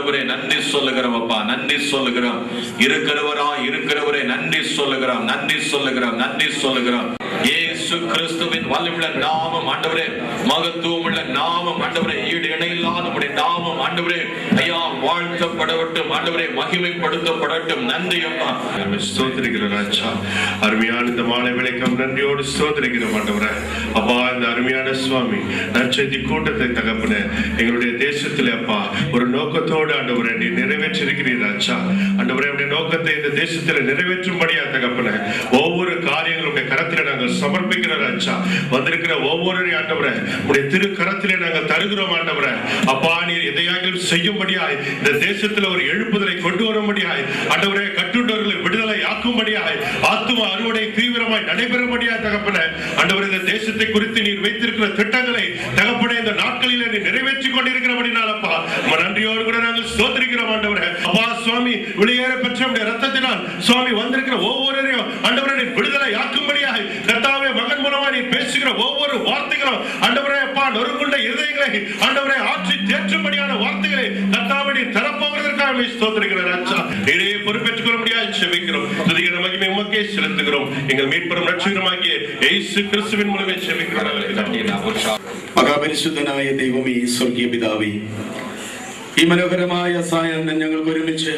ஆண்டவரே நன்றி சொல்லுகிறோம் அப்பா நன்றி சொல்லுகிறோம் இருக்கிறவரா இருக்கிறவரே நன்றி சொல்லுகிறோம் நன்றி சொல்லுகிறோம் நன்றி சொல்லுகிறோம் இயேசு கிறிஸ்துவின் வல்லமுள்ள நாமம் ஆண்டவரே மகத்துவம் உள்ள நாமம் ஆண்டவரே ஈடு இணையில்லாத உம்முடைய நாமம் ஆண்டவரே ஐயா வாழ்த்தப்படட்டும் ஆண்டவரே மகிமைப்படுத்தப்படட்டும் நன்றி அப்பா ஸ்தோத்திரிக்கிறோம் ராஜா அருமையான இந்த மாலை விளக்கம் நன்றியோடு ஸ்தோத்திரிக்கிறோம் ஆண்டவரே அப்பா இந்த அருமையான சுவாமி நற்செய்தி கூட்டத்தை தகப்பன எங்களுடைய தேசத்திலே அப்பா ஒரு நோக்கத்தோடு ஆண்டவரே நீ நிறைவேற்றிருக்கிறீர் ராஜா ஆண்டவரே உடைய நோக்கத்தை இந்த தேசத்தில் நிறைவேற்றும்படியா தகப்பன ஒவ்வொரு காரியங்களுடைய கரத்திலே நாங்கள் சமர்ப்பிக்கிறோம் ராஜா வந்திருக்கிற ஒவ்வொரு ஆண்டவரே உடைய திரு கரத்திலே நாங்கள் தருகிறோம் ஆண்டவரே அப்பா நீர் எதையாகிலும் செய்யும்படியாய் இந்த தேசத்தில் ஒரு எழுப்புதலை கொண்டு வரும்படியாய் ஆண்டவரே கட்டுண்டவர்களை விடுதலை ஆக்கும்படியாய் ஆத்தும அறுவடை தீவிரமாய் நடைபெறும்படியாய் தகப்பன ஆண்டவர் இந்த தேசத்தை குறித்து நீர் வைத்திருக்கிற திட்டங்களை தகப்பனே இந்த நாட்களிலே நீ நிறைவேற்றி கொண்டிருக்கிறபடினாலப்பா உம நன்றியோடு கூட நாங்கள் ஸ்தோத்திரிக்கிறோம் ஆண்டவரே அப்பா சுவாமி வெளியேற பெற்ற உடைய ரத்தத்தினால் சுவாமி வந்திருக்கிற ஒவ்வொருவரையும் ஆண்டவரே நீர் விடுதலை ஆக்கும்படியாய் கர்த்தாவே மகன் மூலமா நீ பேசுகிற ஒவ்வொரு வார்த்தைகளும் ஆண்டவரே அப்பா நொறுங்குண்ட இதயங்களை ஆண்டவரே ஆற்றி தேற்றும்படியான வார்த்தைகளை கர்த்தாவே நீ தரப்போவதற்காக நீ ஸ்தோத்திரிக்கிறேன் ராஜா நீரே பொறுப்பேற்றுக் கொள்ள முடியாது செபிக்கிறோம் துதிகிற மகிமை உமக்கே செலுத்துகிறோம் எங்கள் மீட்பெரும் ரட்சகரமாகிய இயேசு கிறிஸ்துவின் மூலமே செபிக்கிறோம் മഹാപരിശുദ്ധനായ ദൈവമേ സ്വർഗീയ പിതാവേ ഈ മനോഹരമായ സായാഹ്നം ഞങ്ങൾക്ക് ഒരുമിച്ച്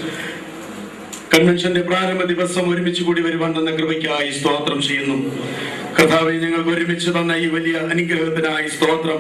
കൺവെൻഷന്റെ പ്രാരംഭ ദിവസം ഒരുമിച്ച് കൂടി വരുവാൻ തന്ന കൃപയ്ക്കായി സ്തോത്രം ചെയ്യുന്നു കഥാവെ ഞങ്ങൾക്ക് ഒരുമിച്ച് തന്ന ഈ വലിയ അനുഗ്രഹത്തിനായി സ്തോത്രം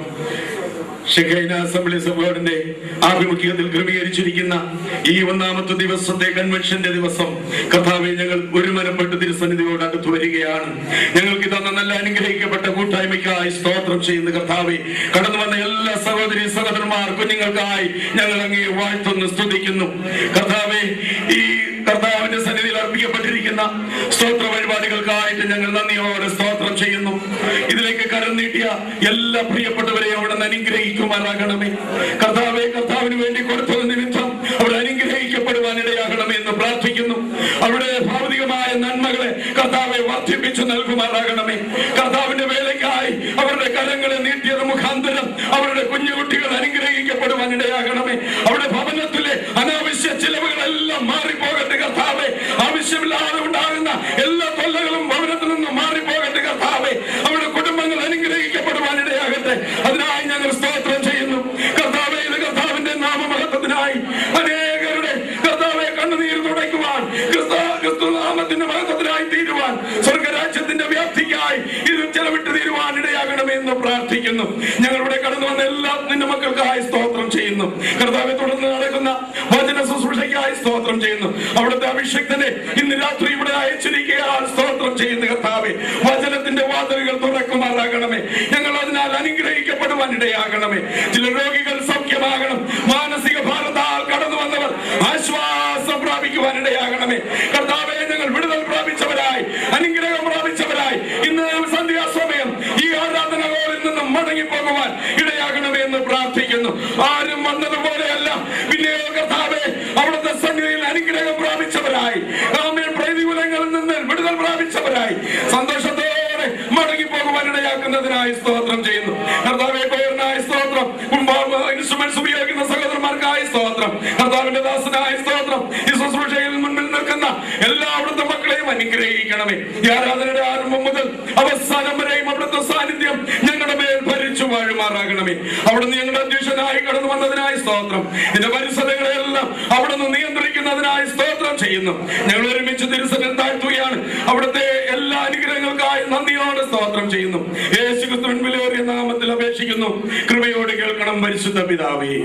ഷെഖൈന അസംബ്ലി സഭയുടെ ആഭിമുഖ്യത്തിൽ ക്രമീകരിച്ചിരിക്കുന്ന ഈ ഒന്നാമത്തെ ദിവസത്തെ കൺവെൻഷന്റെ ദിവസം കഥാവെ ഞങ്ങൾ ഒരുമനപ്പെട്ട് തിരുസന്നിധിയോട് അടുത്തു വരികയാണ് ഞങ്ങൾക്ക് തന്ന നല്ല അനുഗ്രഹിക്കപ്പെട്ട കൂട്ടായ്മയ്ക്കായി സ്തോത്രം ചെയ്യുന്ന കർത്താവെ കടന്നു വന്ന എല്ലാ സഹോദരി സഹോദരന്മാർ കുഞ്ഞുങ്ങൾക്കായി ഞങ്ങൾ അങ്ങേ വാഴ്ത്തുന്നു സ്തുതിക്കുന്നു കർത്താവെ ഈ കർത്താവിന്റെ സന്നിധിയിൽ അർപ്പിക്കപ്പെട്ടിരിക്കുന്ന സ്തോത്ര പരിപാടികൾക്കായിട്ട് ഞങ്ങൾ നന്ദിയോടെ സ്തോത്രം ചെയ്യുന്നു ഇതിലേക്ക് കരം നീട്ടിയ എല്ലാ പ്രിയപ്പെട്ടവരെയും അവിടെ നിന്ന് അനുഗ്രഹിക്കുമാറാകണമേ കർത്താവെ കർത്താവിന് വേണ്ടി കൊടുത്തത് നിമിത്തം അവിടെ അനുഗ്രഹിക്കപ്പെടുവാൻ ഇടയാകണമേ എന്ന് പ്രാർത്ഥിക്കുന്നു അവിടെ ഭൗതികമായ നന്മകളെ കർത്താവെ വർദ്ധിപ്പിച്ചു നൽകുമാറാകണമേ കർത്താവിന്റെ വേലയ്ക്കായി അവരുടെ കരങ്ങളെ നീട്ടിയത് മുഖാന്തരം അവരുടെ കുഞ്ഞുകുട്ടികൾ അനുഗ്രഹിക്കപ്പെടുവാൻ ഇടയാകണമേ അവിടെ ഭവനത്തിലെ അനാവശ്യ ചിലവുകളെല്ലാം മാറിപ്പോകട്ടെ കർത്താവെ ആവശ്യമില്ലാതെ ഉണ്ടാകുന്ന എല്ലാ തൊല്ലകളും ഭവനത്തിൽ നിന്ന് മാറിപ്പോകട്ടെ കർത്താവെ അവരുടെ കുടുംബങ്ങൾ അനുഗ്രഹിക്കപ്പെടുവാൻ ഇടയാകട്ടെ അതിനായി ഞങ്ങൾ സ്തോത്രം ചെയ്യുന്നു കർത്താവെ ഇത് കർത്താവിന്റെ നാമമഹത്വത്തിനായി അനേകരുടെ കർത്താവെ കണ്ണുനീർ തുടയ്ക്കുവാൻ ക്രിസ്തു ക്രിസ്തു നാമത്തിന്റെ മഹത്വത്തിനായി തീരുവാൻ സ്വർഗരാജ്യത്തിന്റെ വ്യാപ്തിക്കായി ഇത് ചെലവിട്ട് തീരുവാൻ ഇടയാകണമേ എന്ന് പ്രാർത്ഥിക്കുന്നു ഞങ്ങളിവിടെ കടന്നു വന്ന എല്ലാ നിന്റെ മക്കൾക്കായി സ്തോത്രം ചെയ്യുന്നു കർത്താവെ തുടർന്ന് നടക്കുന്ന വചന ശുശ്രൂഷയ്ക്കായി സ്തോത്രം ചെയ്യുന്നു അവിടുത്തെ അഭിഷക്തനെ ഇന്ന് രാത്രി ഇവിടെ അയച്ചിരിക്കുകയാൽ സ്തോത്രം ചെയ്യുന്ന കർത്താവെ വചനത്തിന്റെ വാതിലുകൾ തുറക്കുമാറാകണമേ ഞങ്ങൾ അതിനാൽ അനുഗ്രഹിക്കപ്പെടുവാൻ ഇടയാകണമേ ചില രോഗികൾ സൗഖ്യമാകണം മാനസിക ഭാരതാൽ കടന്നു വന്നവർ ആശ്വാസം പ്രാപിക്കുവാൻ ഇടയാകണമേ കർത്താവെ ഞങ്ങൾ വിടുതൽ പ്രാപിച്ചവരായി അനുഗ്രഹം പ്രാപിച്ചവരായി ഇന്ന് സന്ധ്യാസമയം ഈ ആരാധന ഹോളിൽ നിന്നും മടങ്ങി പോകുവാൻ ഇടയാകണമേ എന്ന് പ്രാർത്ഥിക്കുന്നു ആരും വന്നതുപോലെയല്ല പിന്നെയോ കർത്താവെ അവിടുത്തെ സന്നിധിയിൽ അനുഗ്രഹം പ്രാപിച്ചവരായി ആമേൻ പ്രതികൂലങ്ങളിൽ നിന്ന് വിടുതൽ പ്രാപിച്ചവരായി സന്തോഷത്തോടെ മടങ്ങി പോകുവാൻ ഇടയാക്കുന്നതിനായി സ്തോത്രം ചെയ്യുന്നു കർത്താവെ പേരിനായി സ്തോത്രം ഇൻസ്ട്രുമെന്റ്സ് ഉപയോഗിക്കുന്ന സഹോദരന്മാർക്കായി സ്തോത്രം കർത്താവിന്റെ ദാസനായ സ്തോത്രം ഈ ശുശ്രൂഷയിൽ മുൻപിൽ നിൽക്കുന്ന എല്ലാ അവിടുത്തെ മക്കളെയും അനുഗ്രഹിക്കണമേ ഈ ആരാധനയുടെ ആരംഭം മുതൽ അവസാനം വരെയും അവിടുത്തെ സാന്നിധ്യം ഞങ്ങളുടെ മേൽ ഭരിച്ചു വാഴുമാറാകണമേ അവിടുന്ന് ഞങ്ങളുടെ അധ്യക്ഷനായി കടന്നു വന്നതിനായി സ്തോത്രം ഇതിന്റെ പരിസരങ്ങളെല്ലാം അവിടുന്ന് നിയന്ത്രിക്കുന്നതിനായി സ്തോത്രം ചെയ്യുന്നു ഞങ്ങൾ ഒരുമിച്ച് തിരുസനം താഴ്ത്തുകയാണ് അവിടുത്തെ എല്ലാ അനുഗ്രഹങ്ങൾക്കായി നന്ദിയോടെ സ്തോത്രം ചെയ്യുന്നു യേശു ക്രിസ്തുവിൻ വിലയേറിയ നാമത്തിൽ അപേക്ഷിക്കുന്നു കൃപയോട് കേൾക്കണം പരിശുദ്ധ പിതാവേ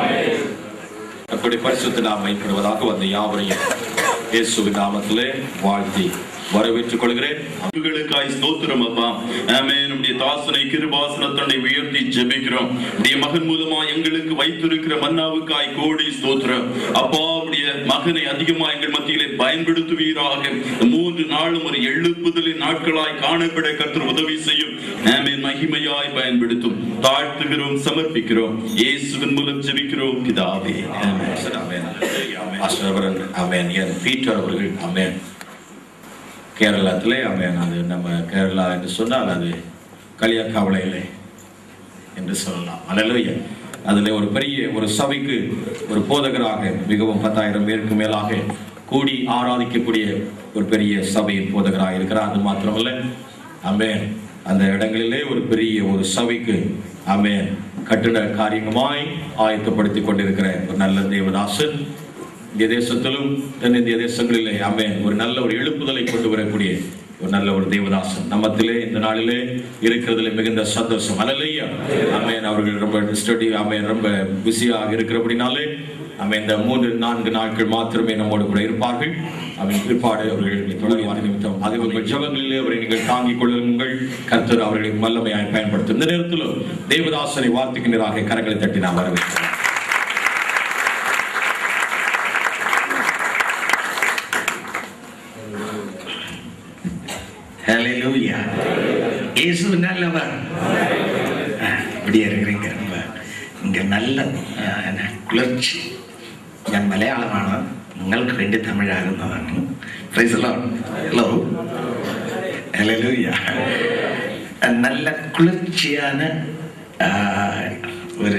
அப்படி பரிசுத்த நாம் மைப்படுவதாக வந்த யாவரையும் இயேசுவின் நாமத்திலே வாழ்த்தி வரவேற்றுக் கொள்கிறேன் உங்களுக்காய் ஸ்தோத்திரம் அப்பா ஆமே நம்முடைய தாசனை கிருபாசனத்தனை உயர்த்தி ஜெபிக்கிறோம் உடைய மகன் மூலமா எங்களுக்கு வைத்திருக்கிற மன்னாவுக்காய் கோடி ஸ்தோத்திரம் அப்பா உடைய மகனை அதிகமா எங்கள் மத்தியிலே பயன்படுத்துவீராக இந்த மூன்று நாளும் ஒரு எழுப்புதலின் நாட்களாய் காணப்பட கர்த்தர் உதவி செய்யும் ஆமே மகிமையாய் பயன்படுத்தும் தாழ்த்துகிறோம் சமர்ப்பிக்கிறோம் இயேசுவின் மூலம் ஜெபிக்கிறோம் பிதாவே ஆமென் ஆமென் ஆசிரியர் அமேன் என் பீட்டர் அவர்கள் அமேன் கேரளத்திலே அமேன் அது நம்ம கேரளா என்று சொன்னால் அது களியாக்காவளையிலே என்று சொல்லலாம் அல்லேலூயா அதில் ஒரு பெரிய ஒரு சபைக்கு ஒரு போதகராக மிகவும் பத்தாயிரம் பேருக்கு மேலாக கூடி ஆராதிக்கக்கூடிய ஒரு பெரிய சபையின் போதகராக இருக்கிறார் அது மாத்திரமல்ல அமேன் அந்த இடங்களிலே ஒரு பெரிய ஒரு சபைக்கு அமேன் கட்டிட காரியமாய் ஆயத்தப்படுத்தி கொண்டிருக்கிற ஒரு நல்ல தேவதாசன் இந்திய தேசத்திலும் தென்னிந்திய தேசங்களிலே அமேன் ஒரு நல்ல ஒரு எழுப்புதலை கொண்டு வரக்கூடிய ஒரு நல்ல ஒரு தேவதாசன் நம்மத்திலே இந்த நாளிலே இருக்கிறதுல மிகுந்த சந்தோஷம் அலையா அமேன் அவர்கள் ரொம்ப ஸ்டடி அமேன் ரொம்ப பிஸியாக இருக்கிறபடினாலே அமேன் இந்த மூன்று நான்கு நாட்கள் மாத்திரமே நம்மோடு கூட இருப்பார்கள் அவன் பிற்பாடு அவர்கள் தொடர்வான நிமித்தம் அது உங்கள் ஜபங்களிலே அவரை நீங்கள் தாங்கிக் கொள்ளுங்கள் கர்த்தர் அவர்களை வல்லமையாய் பயன்படுத்தும் இந்த நேரத்திலும் தேவதாசனை வாழ்த்துக்கின்றதாக கரங்களை தட்டி நான் வரவேற்கிறேன் ஹalleluya இயேசு நல்லவர் ஆ, இப்படியே இருக்கிறீங்க ரொம்ப இங்க நல்ல ആ, എന്നാ, കുളിർച്ചി ഞാൻ മലയാളമാണ് നിങ്ങൾക്ക് വേണ്ടി തമിഴാകുന്നതാണ് ഹലോ ഹലലൂയ നല്ല കുളിർച്ചயான ആ, ஒரு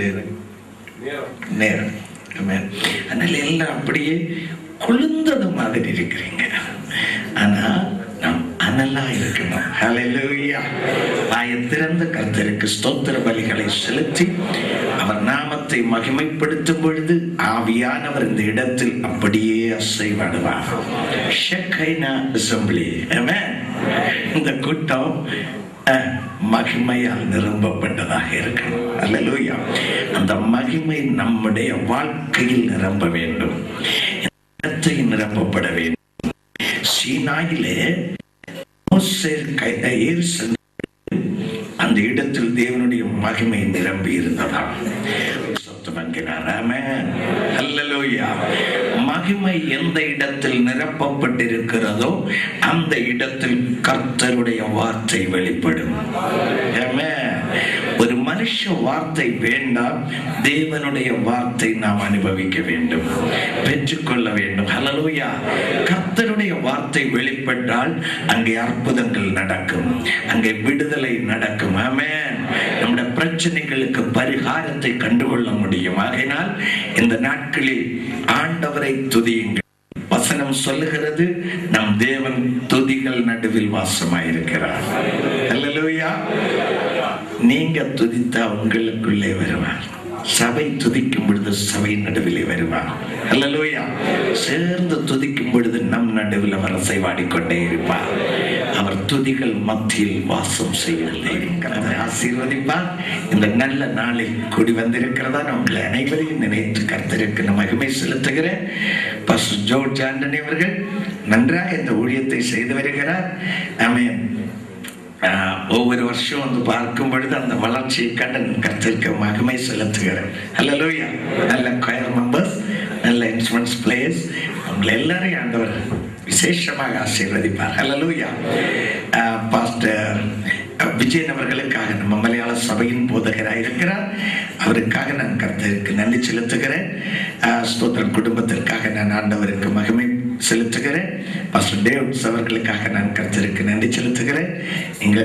நேரம் Amen. அதனால எல்லாம் அப்படியே குளிர்ந்தது மாதிரி இருக்கிறீங்க ஆனா நாம் அனலா இருக்கணும் ஹalleluya வாயை திறந்த கர்த்தருக்கு ஸ்தோத்திர பலிகளை செலுத்தி அவர் நாமத்தை மகிமைப்படுத்தும் பொழுது ஆவியானவர் இந்த இடத்தில் அப்படியே அசைவாடுவார் ஷெக்கைனா அசம்பிளி Amen. இந்த கூட்டம் அஹ், மகிமையால் நிரம்பப்பட்டதாக இருக்கணும் அல்லேலூயா அந்த மகிமை நம்முடைய வாழ்க்கையில் நிரம்ப வேண்டும் இடத்தை நிரப்பப்பட வேண்டும் சீனாயிலே மோசே கை- ஏறி சென்ற அந்த இடத்தில் தேவனுடைய மகிமை நிரம்பி இருந்ததாம் சொத்தமங்கிறார் ஆமென். அல்லேலூயா மகிமை எந்த இடத்தில் நிரப்பப்பட்டிருக்கிறதோ அந்த இடத்தில் கர்த்தருடைய வார்த்தை வெளிப்படும் ஆமென். ஒரு மனுஷ வார்த்தை வேண்டாம் தேவனுடைய வார்த்தை நாம் அனுபவிக்க வேண்டும் பெற்றுக்கொள்ள வேண்டும் ஹalleluya கர்த்தருடைய வார்த்தை வெளிப்பட்டால் அங்கே அற்புதங்கள் நடக்கும் அங்கே விடுதலை நடக்கும் ஆமென் நம்முடைய பிரச்சனைகளுக்கு பரிகாரத்தை கண்டுகொள்ள முடியும் ஆகையினால் இந்த நாட்களில் ஆண்டவரை துதியுங்கள் வசனம் சொல்லுகிறது நம் தேவன் துதிகள் நடுவில் வாசமாயிருக்கிறார் அல்லேலூயா நீங்க துதித்தா உங்களுக்குள்ளே வருவார் சபை துதிக்கும் பொழுது சபை நடுவிலே வருவார் அல்லேலூயா சேர்ந்து துதிக்கும் பொழுது நம் நடுவில் அவர் அசைவாடிக்கொண்டே இருப்பார் அவர் துதிகள் மத்தியில் வாசம் செய்கிறது அதை ஆசீர்வதிப்பார் இந்த நல்ல நாளில் கூடி வந்திருக்கிறதா நான் உங்களை அனைவரையும் நினைத்து கர்த்தருக்கு நான் மகிமை செலுத்துகிறேன் பாஸ்டர் ஜோர்ஜ் ஆண்டனி அவர்கள் நன்றாக இந்த ஊழியத்தை செய்து வருகிறார் ஆமென் ஆஹ் ஒவ்வொரு வருஷம் வந்து பார்க்கும் பொழுது அந்த வளர்ச்சியை கண்டு கருத்திற்கு மகிமை செலுத்துகிறேன் ஹalleluya நல்ல கொயர் மெம்பர்ஸ் நல்ல இன்ஸ்ட்ருமெண்ட்ஸ் பிளேயர்ஸ் உங்களை எல்லாரையும் ஆண்டவர் விசேஷமாக ஆசீர்வதிப்பார் ஹalleluya பாஸ்டர் விஜயன் அவர்களுக்காக நம்ம மலையாள சபையின் போதகராக இருக்கிறார் அவருக்காக நான் கர்த்தருக்கு நன்றி செலுத்துகிறேன் ஆஹ் ஸ்தோத்திரம் குடும்பத்திற்காக நான் ஆண்டவருக்கு மகிமை செலுத்துகிறேன் பாஸ்டர் டேவிட்ஸ் அவர்களுக்காக நான் கர்த்தருக்கு நன்றி செலுத்துகிறேன் நீங்க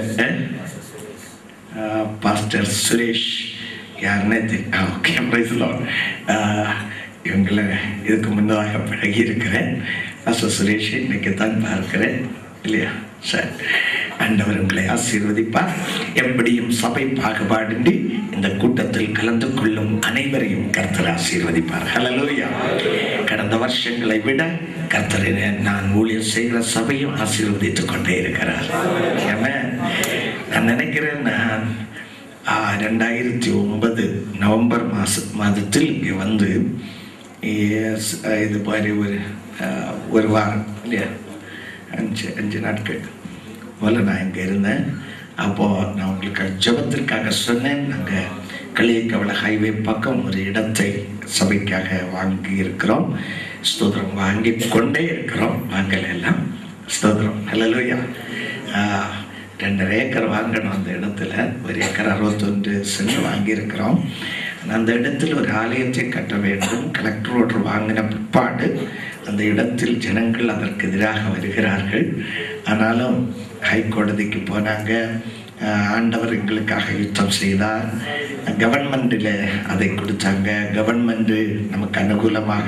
ஆஹ், பாஸ்டர் சுரேஷ் யாருன்னே தெரியும் ஓகே பிரைஸ் இவங்களை இதுக்கு முன்னதாக பழகி இருக்கிறேன் பாஸ்டர் சுரேஷ் இன்னைக்கு தான் பார்க்கிறேன் இல்லையா சரி ஆண்டவர் உங்களை ஆசீர்வதிப்பார் எப்படியும் சபை பாகுபாடின்றி இந்த கூட்டத்தில் கலந்து கொள்ளும் அனைவரையும் கர்த்தர் ஆசீர்வதிப்பார் ஹalleluya கடந்த வருஷங்களை விட கர்த்தரை நான் ஊழியர் செய்கிற சபையும் ஆசீர்வதித்துக் கொண்டே இருக்கிறார் Amen. நான் நினைக்கிறேன் நான் ஆ, ரெண்டாயிரத்தி ஒன்பது நவம்பர் மாச மாதத்தில் இங்கே வந்து yes, இது மாதிரி ஒரு ஆ, ஒரு வாரம் இல்லையா அஞ்சு அஞ்சு நாட்கள் முதல்ல நான் இங்கே இருந்தேன் அப்போது நான் உங்களுக்கு ஜெபத்திற்காக சொன்னேன் நாங்கள் களியக்கவள ஹைவே பக்கம் ஒரு இடத்தை சபைக்காக வாங்கி இருக்கிறோம் ஸ்தோத்திரம் வாங்கி கொண்டே இருக்கிறோம் வாங்கல எல்லாம் ஸ்தோத்திரம் ஹalleluya ஆஹ் ரெண்டரை ஏக்கர் வாங்கணும் அந்த இடத்துல ஒரு ஏக்கர் அறுபத்தொன்று சென்ட் வாங்கியிருக்கிறோம் ஆனா, அந்த இடத்தில் ஒரு ஆலயத்தை கட்ட வேண்டும் கலெக்டர் ஓட்டர் வாங்கின பிற்பாடு அந்த இடத்தில் ஜனங்கள் அதற்கு எதிராக வருகிறார்கள் ஆனாலும் ஹைகோடதிக்கு போனாங்க அஹ், ஆண்டவர் எங்களுக்காக யுத்தம் செய்தார் கவர்மெண்டில் அதை கொடுத்தாங்க கவர்மெண்ட் நமக்கு அனுகூலமாக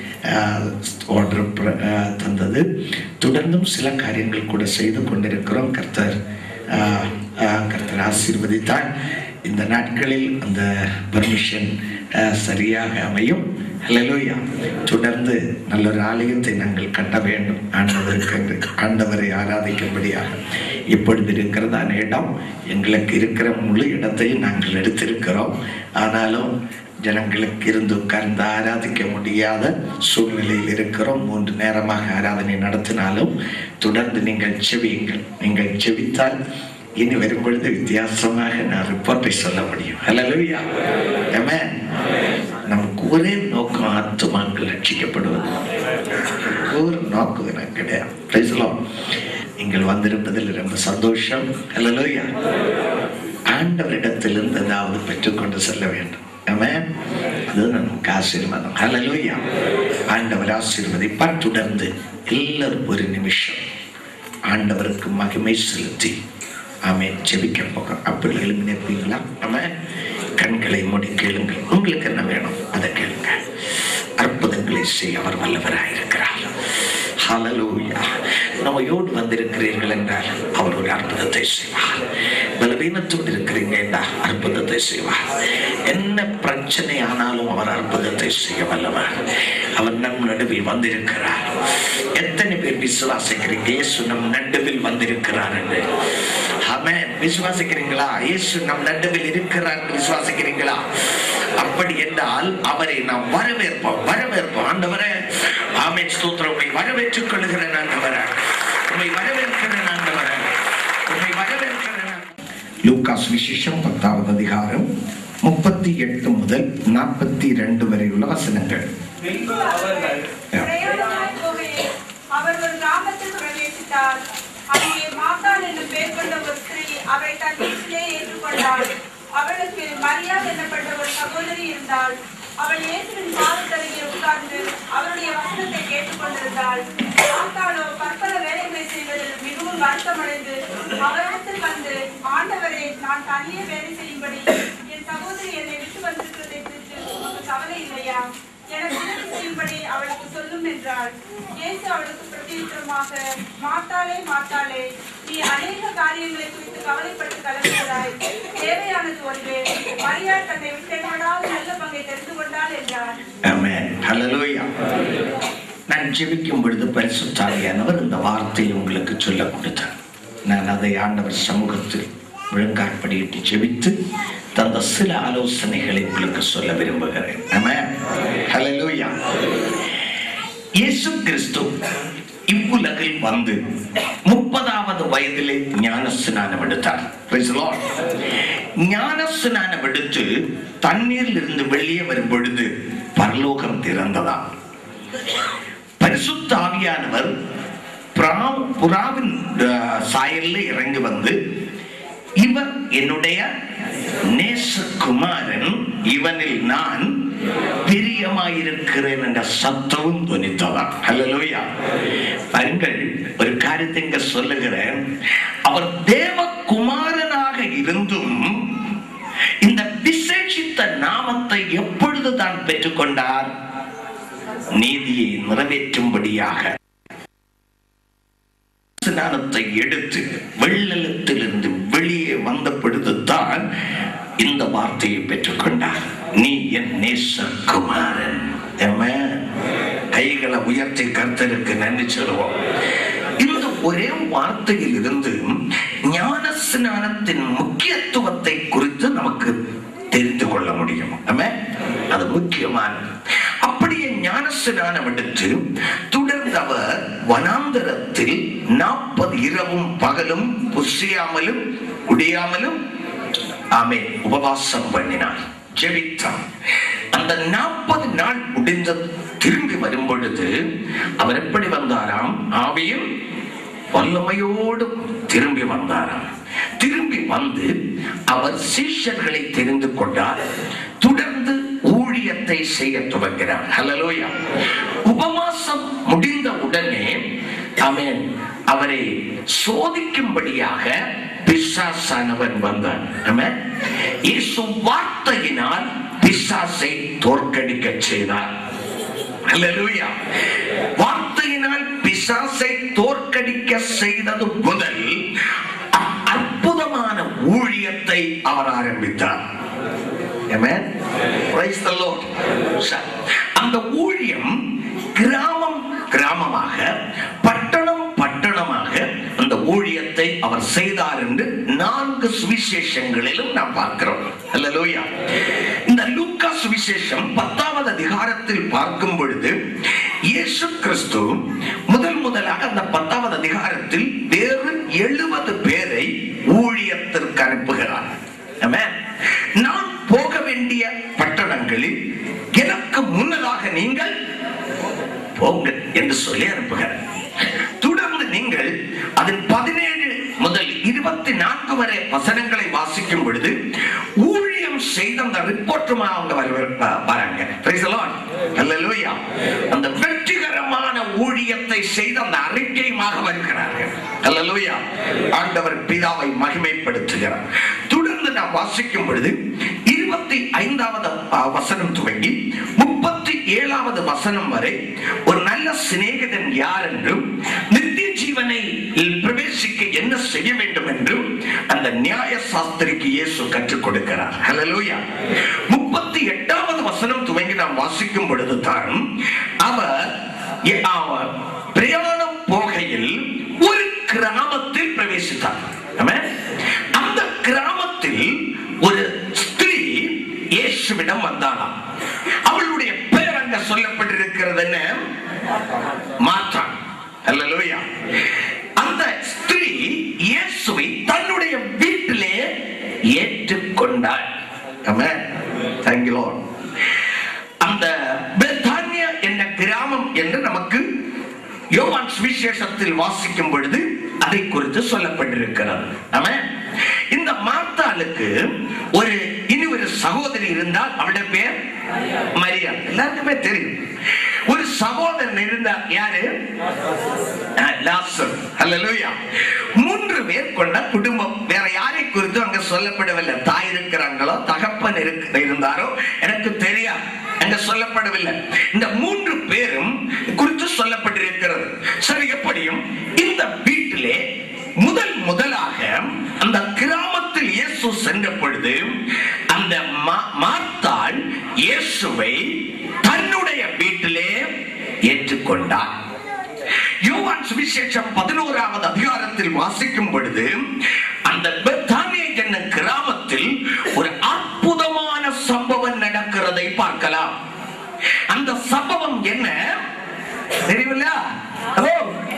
ஆர்டர் தந்தது தொடர்ந்தும் சில காரியங்கள் கூட செய்து கொண்டிருக்கிறோம் கர்த்தர் ஆஹ், ஆஹ், கர்த்தர் ஆசீர்வதித்தார் இந்த நாட்களில் அந்த பர்மிஷன் சரியாக அமையும் ஹalleluya தொடர்ந்து நல்ல ஒரு ஆலயத்தை நாங்கள் கட்ட வேண்டும் ஆண்டவருக்கு ஆண்டவரை ஆராதிக்கும்படியாக இப்பொழுது இருக்கிறதான இடம் எங்களுக்கு இருக்கிற முழு இடத்தையும் நாங்கள் எடுத்திருக்கிறோம் ஆனாலும் ஜனங்களுக்கு இருந்து உட்கார்ந்து ஆராதிக்க முடியாத சூழ்நிலையில் இருக்கிறோம் மூன்று நேரமாக ஆராதனை நடத்தினாலும் தொடர்ந்து நீங்கள் செவியுங்கள் நீங்கள் செவித்தால் இனி வரும் பொழுது வித்தியாசமாக நான் ரிப்போர்ட்டை சொல்ல முடியும் ஹalleluya ஆமென் நமக்கு ஒரே நோக்கம் ஆத்துமாக்கள் ரட்சிக்கப்படுவது ஒரு நோக்கம் எனக்கு கிடையாது Praise the Lord. நீங்கள் வந்திருப்பதில் ரொம்ப சந்தோஷம் ஹalleluya ஆண்டவரிடத்திலிருந்து ஏதாவது பெற்றுக்கொண்டு செல்ல வேண்டும் ஆமென் அது நமக்கு ஆசீர்வாதம் ஹalleluya ஆண்டவர் ஆசீர்வதிப்பார் தொடர்ந்து எல்லாரும் ஒரு நிமிஷம் ஆண்டவருக்கு மகிமை செலுத்தி ஆமென் ஜெபிக்க போகிறோம் அப்படி எழுப்பி நிற்பீங்களா ஆமென் கண்களை மூடி கேளுங்கள் உங்களுக்கு என்ன வேணும் அதை கேளுங்க அற்புதங்களை செய்ய அவர் வல்லவராயிருக்கிறார் ஹalleluya நோயோடு வந்திருக்கிறீர்கள் என்றால் அவர் ஒரு அற்புதத்தை செய்வார் பலவீனத்தோடு இருக்கிறீங்க என்றால் அற்புதத்தை செய்வார் என்ன பிரச்சனை ஆனாலும் அவர் அற்புதத்தை செய்ய வல்லவர் அவர் நம் நடுவில் வந்திருக்கிறார் எத்தனை பேர் விசுவாசிக்கிறீங்க இயேசு நம் நடுவில் வந்திருக்கிறார் என்று ஆமென் விசுவாசிக்கிறீங்களா இயேசு நம் நடுவில் இருக்கிறார் என்று விசுவாசிக்கிறீங்களா அப்படி என்றால் அவரை நாம் வரவேற்போம் வரவேற்போம் ஆண்டவரே ஆமென் ஸ்தோத்திரம் உம்மை வரவேற்றுக் கொள்கிறேன் ஆண்டவரே உம்மை வரவேற்கிறேன் ஆண்டவரே உம்மை வரவேற்கிறேன் லூகாஸ் விசேஷம் பத்தாவது அதிகாரம் முப்பத்தி எட்டு முதல் நாற்பத்தி ரெண்டு வரை உள்ள வசனங்கள் பின்பு அவர்கள் பிரயாணமாய் போகையில் அவர் ஒரு கிராமத்தில் பிரவேசித்தார் அங்கே மாத்தாள் என்னும் பேர் கொண்ட ஒரு ஸ்திரீ அவரை தன் வீட்டிலே ஏற்றுக்கொண்டாள் அவளுக்கு மரியாள் என்னப்பட்ட ஒரு சகோதரி இருந்தாள் அவள் இயேசுவின் பாதத்தருகே உட்கார்ந்து அவருடைய வசனத்தை கேட்டுக்கொண்டிருந்தாள் மாத்தாளோ பற்பல வேலைகளை செய்வதில் மிகவும் வருத்தமடைந்து அவரிடத்தில் வந்து ஆண்டவரே நான் தனியே வேலை செய்யும்படி என் சகோதரி என்னை விட்டு வந்திருக்கிறதை குறித்து உமக்கு கவலை இல்லையா எனக்கு உதவி செய்யும்படி அவளுக்கு சொல்லும் என்றாள் இயேசு அவளுக்கு பிரதியுத்தரமாக மாத்தாளே மாத்தாளே நீ அநேக காரியங்களை குறித்து கவலைப்பட்டு கலங்குகிறாய் தேவையானது ஒன்றே மரியாள் தன்னை விட்டேனாடால் நல்ல பங்கை தெரிந்து கொண்டாள் என்றார் ஆமென் ஹalleluya நான் ஜெபிக்கும் பொழுது பரிசுத்தாவியானவர் இந்த வார்த்தையை உங்களுக்கு சொல்ல கொடுத்தார் நான் அதை ஆண்டவர் சமூகத்தில் ஒழுங்காற்படியிட்டு ஜெபித்து தந்த சில ஆலோசனைகளை உங்களுக்கு சொல்ல விரும்புகிறேன் ஆமென் ஹalleluya இயேசு கிறிஸ்து இவ்வுலகில் வந்து முப்பதாவது வயதிலே ஞான ஸ்நானம் எடுத்தார் Praise the Lord. ஞான ஸ்நானம் எடுத்து தண்ணீரில் இருந்து வெளியே வரும் பொழுது பரலோகம் திறந்ததா பரிசுத்த ஆவியானவர் புறா- புறாவின் அஹ், சாயல்ல இறங்கி வந்து இவர் என்னுடைய நேசகுமாரன் இவனில் நான் பிரியமாயிருக்கிறேன் என்ற சத்தமும் துணித்ததான் ஹalleluya பாருங்கள் ஒரு காரியத்தை இங்க சொல்லுகிறேன் அவர் தேவகுமாரனாக இருந்தும் இந்த விசேஷித்த நாமத்தை எப்பொழுது தான் பெற்றுக்கொண்டார் நீதியை நிறைவேற்றும்படியாக ஸ்நானத்தை எடுத்து வெள்ளத்திலிருந்து வெளியே வந்த பொழுதுதான் இந்த வார்த்தையை பெற்றுக்கொண்டார் நீ என் நேசகுமாரன் Amen. கைகளை உயர்த்தி கர்த்தருக்கு நன்றி சொல்லுவோம் இந்த ஒரே வார்த்தையில் இருந்து ஞான ஸ்நானத்தின் முக்கியத்துவத்தை குறித்து நமக்கு தெரிந்து கொள்ள முடியும் Amen. அது முக்கியமானது அப்படியே ஞான ஸ்நானம் எடுத்து தொடர்ந்து அவர் வனாந்தரத்தில் நாற்பது இரவும் பகலும் புசியாமலும் குடியாமலும் ஆமே உபவாசம் பண்ணினார் ஜெபித்தார் அந்த நாற்பது நாள் முடிந்த திரும்பி வரும் பொழுது அவர் எப்படி வந்தாராம் ஆவியும் வல்லமையோடு திரும்பி வந்தாராம் திரும்பி வந்து அவர் சீஷர்களை தெரிந்து கொண்டார் தொடர்ந்து ஊழியத்தை செய்ய துவங்கினார் ஹalleluya உபவாசம் முடிந்த உடனே ஆமென் அவரை சோதிக்கும்படியாக பிசாசானவன் வந்தான் ஆமென் இயேசு வார்த்தையினால் பிசாசை தோற்கடிக்க செய்தார் அல்லேலூயா வார்த்தையினால் பிசாசை தோற்கடிக்க செய்தது முதல் அ- அற்புதமான ஊழியத்தை அவர் ஆரம்பித்தார் Amen. Praise the Lord. சரி. அந்த ஊழியம் கிராமம் கிராமமாக பட்டணம் பட்டணமாக அந்த ஊழியத்தை அவர் செய்தார் என்று நான்கு சுவிசேஷங்களிலும் நாம் பார்க்கிறோம் அல்லேலூயா இந்த லூக்கா சுவிசேஷம் பத்தாவது அதிகாரத்தில் பார்க்கும் பொழுது இயேசு கிறிஸ்து முதல் முதலாக அந்த பத்தாவது அதிகாரத்தில் வேறு எழுபது பேரை ஊழியத்திற்கு அனுப்புகிறார் Amen. நான் போக வேண்டிய பட்டணங்களில் எனக்கு முன்னதாக நீங்கள் போங்க என்று சொல்லி அனுப்புகிறார் தொடர்ந்து நீங்கள் அதன் பதினேழு முதல் இருபத்தி நான்கு வரை வசனங்களை வாசிக்கும் பொழுது ஊழியம் செய்த அந்த ரிப்போர்ட்டுமா அவங்க வர- வ- வராங்க Praise the Lord. Hallelujah. அந்த வெற்றிகரமான ஊழியத்தை செய்த அந்த அறிக்கையுமாக வருகிறார்கள் Hallelujah. ஆண்டவர் பிதாவை மகிமைப்படுத்துகிறார் தொடர்ந்து நாம் வாசிக்கும் பொழுது இருபத்தி ஐந்தாவது அஹ், வசனம் துவங்கி முப்பத்தி ஏழாவது வசனம் வரை ஒரு நல்ல சிநேகிதன் யார் என்றும் நித்திய ஜீவனை பிரவேசிக்க என்ன செய்ய வேண்டும் என்றும் அந்த நியாய சாஸ்திரிக்கு இயேசு கற்றுக் கொடுக்கிறார் ஹalleluya முப்பத்தி எட்டாவது வசனம் துவங்கி நாம் வாசிக்கும் பொழுது தான் அவர் எ- அவர் பிரயாணம் போகையில் ஒரு கிராமத்தில் பிரவேசித்தார் Amen. அந்த கிராமத்தில் ஒரு ஸ்திரீ இயேசுவிடம் வந்தாளாம் அவளுடைய பெயர் அங்க சொல்லப்பட்டிருக்கிறது என்ன மாற்றா அல்லேலூயா அந்த ஸ்திரீ இயேசுவை தன்னுடைய வீட்டிலே ஏற்றுக்கொண்டாள் ஆமென் thank you lord அந்த பெத்தானியா என்ற கிராமம் என்று நமக்கு யோவான் சுவிசேஷத்தில் வாசிக்கும் பொழுது அதை குறித்து சொல்லப்பட்டிருக்கிறது ஆமென் இந்த மார்த்தாளுக்கு ஒரு இனி ஒரு சகோதரி இருந்தால் அவளுடைய பேர் மரியா எல்லாருக்குமே தெரியும் ஒரு சகோதரன் இருந்தார் யாரு அஹ், லாசர் அல்லேலூயா மூன்று பேர் கொண்ட குடும்பம் வேற யாரை குறித்து அங்க சொல்லப்படவில்லை தாய் இருக்கிறாங்களோ தகப்பன் இருக்கு இருந்தாரோ எனக்கு தெரியாது அங்க சொல்லப்படவில்லை இந்த மூன்று பேரும் குறித்து சொல்லப்பட்டிருக்கிறது சரி எப்படியும் இந்த வீட்டிலே முதல் முதலாக அந்த கிராமத்தில் இயேசு சென்ற பொழுது அந்த மா- மார்த்தாள் இயேசுவை தன்னுடைய வீட்டிலே ஏற்றுக்கொண்டார் யோவான் சுவிசேஷம் பதினோராவது அதிகாரத்தில் வாசிக்கும் பொழுது அந்த பெத்தானிய என்னும் கிராமத்தில் ஒரு அற்புதமான சம்பவம் நடக்கிறதை பார்க்கலாம் அந்த சம்பவம் என்ன தெரியுமில்ல ஹலோ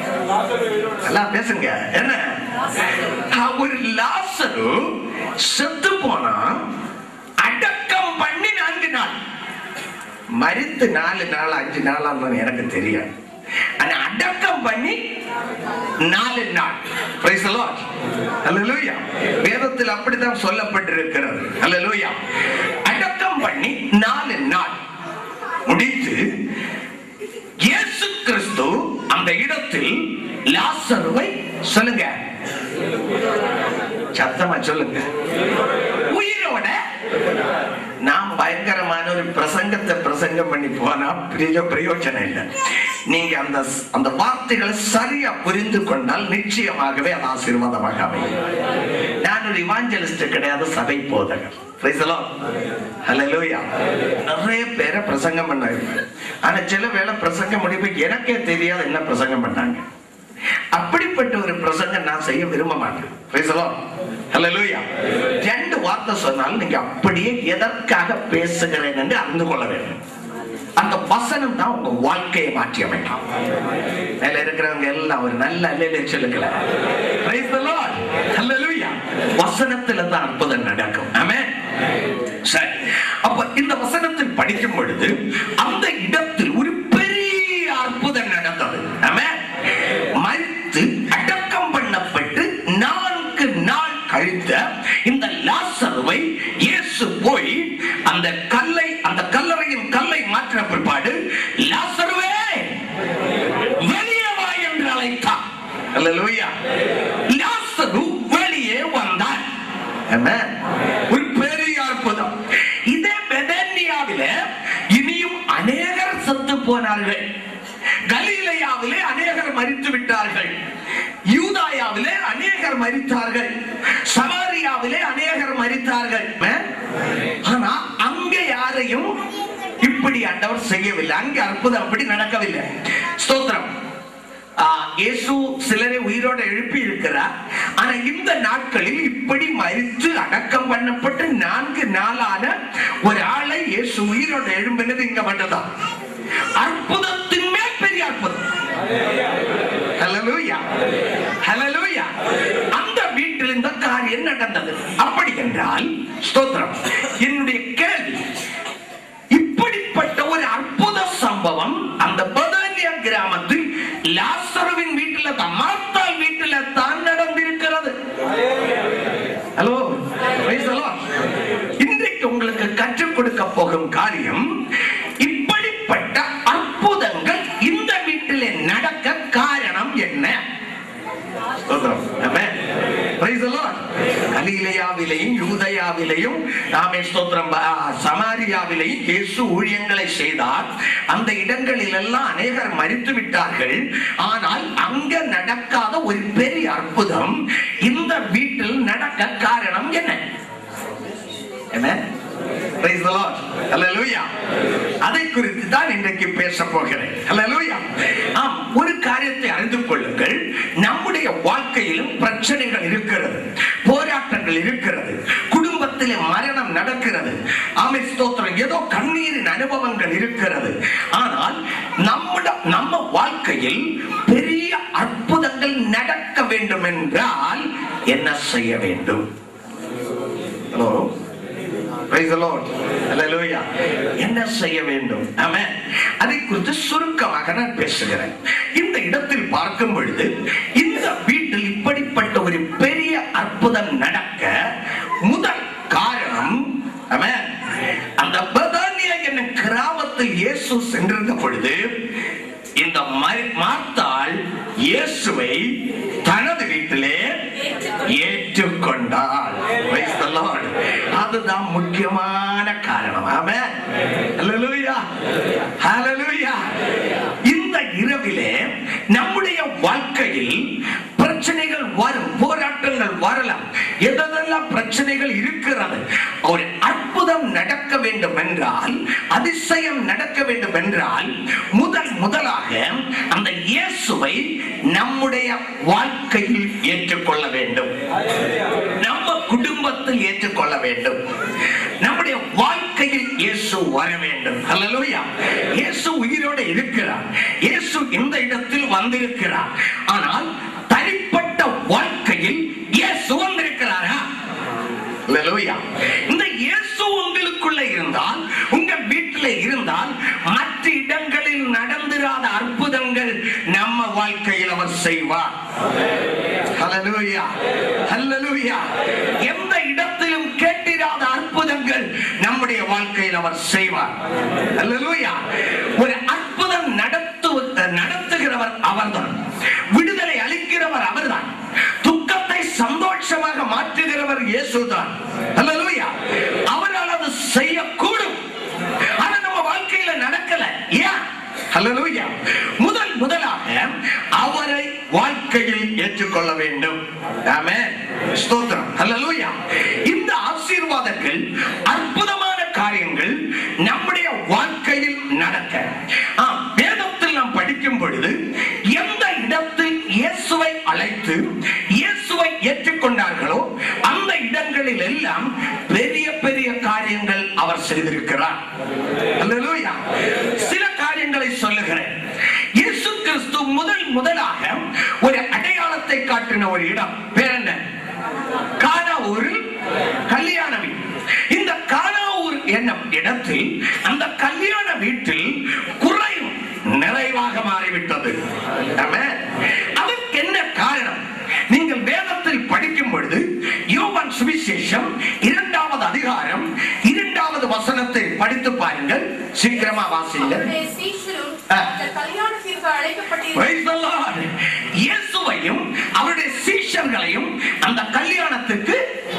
நல்லா பேசுங்க என்ன ஆ, ஒரு லாசரு செத்து போனா அடக்கம் பண்ணி நான்கு நாள் மரித்து நாலு நாள் அஞ்சு நாள் எனக்கு தெரியாது ஆனா அடக்கம் பண்ணி நாலு நாள் Praise the Lord. Hallelujah. வேதத்தில் அப்படித்தான் சொல்லப்பட்டிருக்கிறது Hallelujah. அடக்கம் பண்ணி நாலு நாள் முடித்து இயேசு கிறிஸ்து அந்த இடத்தில் லாசருவை சொல்லுங்க சத்தமா சொல்லுங்க உயிரோட நாம் பயங்கரமான ஒரு பிரசங்கத்தை பிரசங்கம் பண்ணி போனா பெரிய பிரயோஜனம் இல்லை நீங்க அந்த அந்த வார்த்தைகளை சரியா புரிந்து கொண்டால் நிச்சயமாகவே அது ஆசீர்வாதமாக அமையும் நான் ஒரு இவாஞ்சலிஸ்ட் கிடையாது சபை போதகர் Praise the Lord. Hallelujah. நிறைய பேரை பிரசங்கம் பண்ணாங்க ஆனா சில வேளை பிரசங்கம் முடிவு எனக்கே தெரியாது என்ன பிரசங்கம் பண்ணாங்க அப்படிப்பட்ட ஒரு பிரசங்கம் நான் செய்ய விரும்ப மாட்டேன் Praise the Lord. Hallelujah. ரெண்டு வார்த்தை சொன்னால் நீங்க அப்படியே எதற்காக பேசுகிறேன் என்று அறிந்து கொள்ள வேண்டும் அந்த வசனம் தான் உங்க வாழ்க்கையை மாற்றி அமைக்கும் மேல இருக்கிறவங்க எல்லாம் ஒரு நல்ல அல்லையில சொல்லுங்கள Praise the Lord. Hallelujah. வசனத்துல தான் அற்புதம் நடக்கும் ஆமென் சரி அப்ப இந்த வசனத்தில் படிக்கும் பொழுது அந்த இடத்தில் ஒரு பெரிய அற்புதம் நடந்தது ஆமென் மரித்து அடக்கம் பண்ணப்பட்டு நான்கு நாள் கழித்த இந்த லாசருவை இயேசு போய் அந்த கல்லை அந்த கல்லறையின் கல்லை மாற்றின பிற்பாடு லாசருவே வெளியே வா என்று அழைத்தார் அல்லேலூயா லாசரு வெளியே வந்தார் Amen. ஒரு பெரிய அற்புதம் இதே பெதேனியாவிலே இனியும் அநேகர் செத்து போனார்கள் கலீலையாவிலே அநேகர் மரித்து விட்டார்கள் யூதாயாவிலே அநேகர் மரித்தார்கள் சமாரியாவிலே அநேகர் மரித்தார்கள் ஆனா அங்க யாரையும் இப்படி ஆண்டவர் செய்யவில்லை அங்க அற்புதம் அப்படி நடக்கவில்லை ஸ்தோத்திரம் ஆ, இயேசு சிலரை உயிரோட எழுப்பி இருக்கிறார் ஆனா இந்த நாட்களில் இப்படி மரித்து அடக்கம் பண்ணப்பட்டு நான்கு நாளான ஒரு ஆளை இயேசு உயிரோட எழும்பினது இங்க மட்டும்தான் அற்புதத்தின் மேல் பெரிய அற்புதம் ஹalleluya ஹalleluya அந்த வீட்டில் இந்த காரியம் நடந்தது அப்படி என்றால் ஸ்தோத்திரம் என்னுடைய கேள்வி இப்படிப்பட்ட ஒரு அற்புத சம்பவம் அந்த பதானியா கிராமத்தில் லாசருவின் வீட்டில் தான் மார்த்தாள் வீட்டில் தான் நடந்திருக்கிறது ஹலோ இன்றைக்கு உங்களுக்கு கற்றுக் கொடுக்க போகும் காரியம் இப்படிப்பட்ட அற்புதங்கள் இந்த வீட்டிலே நடக்க காரணம் என்ன ஸ்தோத்திரம். Amen. Praise the Lord. கலிலேயாவிலேயும் யூதயாவிலேயும் நாமே ஸ்தோத்திரம் ஆ, சமாரியாவிலேயும் இயேசு ஊழியங்களை செய்தார் அந்த இடங்களில் எல்லாம் அநேகர் மரித்து விட்டார்கள் ஆனால் அங்க நடக்காத ஒரு பெரிய அற்புதம் இந்த வீட்டில் நடக்க காரணம் என்ன Amen. Praise the Lord. Hallelujah. அதை குறித்து தான் இன்றைக்கு பேச போகிறேன் Hallelujah. ஆம் ஒரு காரியத்தை அறிந்து கொள்ளுங்கள் நம்முடைய வாழ்க்கையிலும் பிரச்சனைகள் இருக்கிறது போராட்டங்கள் இருக்கிறது குடும்பத்திலே மரணம் நடக்கிறது ஆமை ஸ்தோத்திரம் ஏதோ கண்ணீரின் அனுபவங்கள் இருக்கிறது ஆனால் நம்முட நம்ம வாழ்க்கையில் பெரிய அற்புதங்கள் நடக்க வேண்டும் என்றால் என்ன செய்ய வேண்டும் hello Praise the Lord. Hallelujah. என்ன செய்ய வேண்டும் ஆமென். அதை குறித்து சுருக்கமாக நான் பேசுகிறேன் இந்த இடத்தில் பார்க்கும் பொழுது இந்த வீட்டில் இப்படிப்பட்ட ஒரு பெரிய அற்புதம் நடக்க முதல் காரணம் ஆமென். அந்த பெதானியா என்னும் கிராமத்தில் இயேசு சென்றிருந்த பொழுது இந்த மரி- மார்த்தாள் இயேசுவை தனது வீட்டிலே ஏற்றுக்கொண்டாள் Praise the Lord. அதுதான் முக்கியமான காரணம் ஆமென். Hallelujah. Hallelujah. இந்த இரவிலே நம்முடைய வாழ்க்கையில் பிரச்சனைகள் வரும் போராட்டங்கள் வரலாம் எதெல்லாம் பிரச்சனைகள் இருக்கிறது ஒரு அற்புதம் நடக்க வேண்டும் என்றால் அதிசயம் நடக்க வேண்டும் என்றால் முதல் முதலாக அந்த இயேசுவை நம்முடைய வாழ்க்கையில் ஏற்றுக்கொள்ள வேண்டும் நம்ம குடும்பத்தில் ஏற்றுக்கொள்ள வேண்டும் நம்முடைய வாழ்க்கையில் இயேசு வர வேண்டும் அல்லேலூயா இயேசு உயிரோடு இருக்கிறார் இயேசு இந்த இடத்தில் வந்திருக்கிறார் ஆனால் தனிப்பட்ட வாழ்க்கையில் இயேசு வந்திருக்கிறாரா அல்லேலூயா இந்த இயேசு உங்களுக்குள்ள இருந்தால் உங்க வீட்டில் இருந்தால் மற்ற இடங்களில் நடந்திராத அற்புதங்கள் நம்ம வாழ்க்கையில் அவர் செய்வார் ஹalleluya ஹalleluya எந்த இடத்திலும் கேட்டிராத அற்புதங்கள் நம்முடைய வாழ்க்கையில் அவர் செய்வார் ஹalleluya ஒரு அற்புதம் நடத்து நடத்துகிறவர் அவர்தான் விடுதலை அளிக்கிறவர் அவர்தான் துக்கத்தை சந்தோஷமாக மாற்றுகிறவர் இயேசுதான் ஹalleluya அவரால் அது செய்யக்கூடும் ஆனா நம்ம வாழ்க்கையில நடக்கல ஏன் ஹalleluya முதல் முதலாக அவரை வாழ்க்கையில் ஏற்றுக்கொள்ள வேண்டும் ஆமென் ஸ்தோத்திரம் ஹalleluya இந்த ஆசீர்வாதங்கள் அற்புதமான காரியங்கள் நம்முடைய வாழ்க்கையில் நடக்க ஆம், வேதத்தில் நாம் படிக்கும் பொழுது எந்த இடத்தில் இயேசுவை அழைத்து இயேசுவை ஏற்றுக்கொண்டார்களோ அந்த இடங்களில் எல்லாம் பெரிய பெரிய காரியங்கள் அவர் செய்திருக்கிறார் அல்லேலூயா சில காரியங்களை சொல்லுகிறேன் இயேசு கிறிஸ்து முதல் முதலாக ஒரு அடையாளத்தை காட்டின ஒரு இடம் பேர் என்ன கானா ஊரில் கல்யாண வீடு இந்த கானா ஊர் என்னும் இடத்தில் அந்த கல்யாண வீட்டில் குறையும் நிறைவாக மாறிவிட்டது ஆமென். அதற்கு என்ன காரணம் நீங்கள் வேதத்தில் படிக்கும் பொழுது யோவான் சுவிசேஷம் இரண்டாவது அதிகாரம் இரண்டாவது வசனத்தை படித்து பாருங்கள் சீக்கிரமா வாசிங்க அவருடைய சீஷரும் ஆ. அந்த கல்யாணத்திற்கு அழைக்கப்பட்டிருந்த Praise the Lord. இயேசுவையும் சீஷர்களையும் அந்த கல்யாணத்துக்கு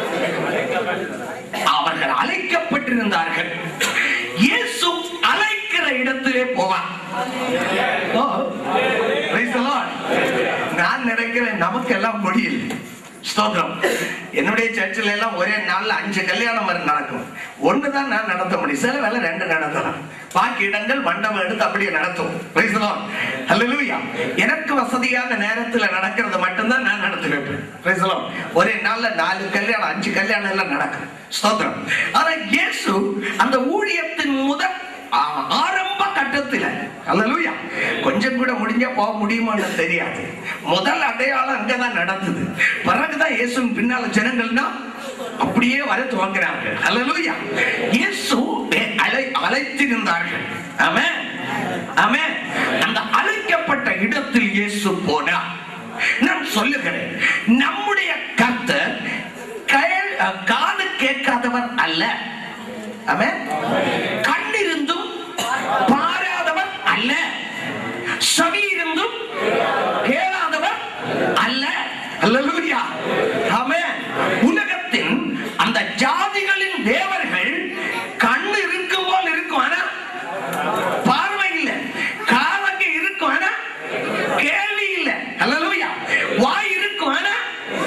அவர்கள் அழைக்கப்பட்டிருந்தார்கள் இயேசு அழைக்கிற இடத்திலே போவார் ஓ, praise the Lord. நான் நினைக்கிறேன் நமக்கு எல்லாம் முடியல ஸ்தோத்திரம் என்னுடைய சர்ச்சில் எல்லாம் ஒரே நாள்ல அஞ்சு கல்யாணம் வரை நடக்கும் ஒண்ணுதான் நான் நடத்த முடியும் சில வேலை ரெண்டு நடத்தலாம் பாக்கி இடங்கள் மண்டபம் எடுத்து அப்படியே நடத்தும் Praise the Lord. Hallelujah. எனக்கு வசதியான நேரத்துல நடக்கிறது மட்டும்தான் நான் நடத்தி வைப்பேன் Praise the Lord. ஒரே நாள்ல நாலு கல்யாணம் அஞ்சு கல்யாணம் எல்லாம் நடக்கும் ஸ்தோத்திரம் ஆனா இயேசு அந்த ஊழியத்தின் முதல் ஆ- ஆரம்ப கட்டத்துல அல்லேலூயா கொஞ்சம் கூட முடிஞ்சா போக முடியுமான்னு தெரியாது முதல் அடையாளம் அங்கதான் நடந்தது பிறகுதான் இயேசுவின் பின்னால ஜனங்கள்னா அப்படியே வர துவங்குறாங்க அல்லேலூயா இயேசு அழை அழைத்திருந்தார்கள் ஆமென் ஆமென் அந்த அழைக்கப்பட்ட இடத்தில் இயேசு போனார் நான் சொல்லுகிறேன் நம்முடைய கர்த்தர் கயல் காது கேட்காதவர் அல்ல ஆமென் கண் இருந்தும் பாராதவர் அல்ல செவி இருந்தும் கேளாதவர் அல்ல அல்லேலூயா ஆமென் உலகத்தின் அந்த ஜாதிகளின் தேவர்கள் கண் இருக்கும் போல் இருக்கும் ஆனா பார்வை இல்ல காலங்க இருக்கும் ஆனா கேள்வி இல்ல அல்லேலூயா வாய் இருக்கும் ஆனா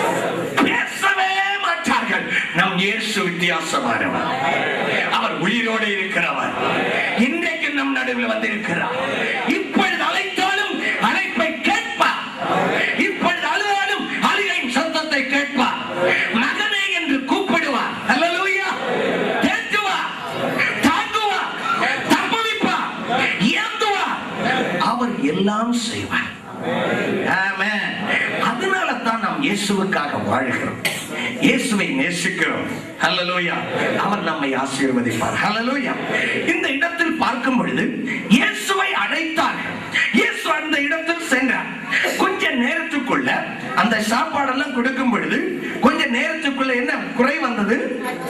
பேசவே மாட்டார்கள் நம் இயேசு வித்தியாசமானவர் அவர் உயிரோடு இருக்கிறவர் இன்றைக்கு நம் நடுவில் வந்திருக்கிறார் இப்பொழுது அழைத்தாலும் அழைப்பை கேட்பார் இப்பொழுது அழுதாலும் அழுகையின் சத்தத்தை கேட்பார் மகனே என்று கூப்பிடுவார் அல்லேலூயா தேற்றுவார் தாங்குவார் தப்புவிப்பார் ஏந்துவார் அவர் எல்லாம் செய்வார் ஆமென். அதனால தான் நாம் இயேசுவுக்காக வாழ்கிறோம் இயேசுவை நேசிக்கிறோம் ஹalleluya அவர் நம்மை ஆசீர்வதிப்பார் ஹalleluya இந்த இடத்தில் பார்க்கும் பொழுது இயேசுவை அழைத்தார்கள் இயேசு அந்த இடத்தில் சென்றார் கொஞ்ச நேரத்துக்குள்ள அந்த சாப்பாடெல்லாம் கொடுக்கும் பொழுது கொஞ்ச நேரத்துக்குள்ள என்ன குறை வந்தது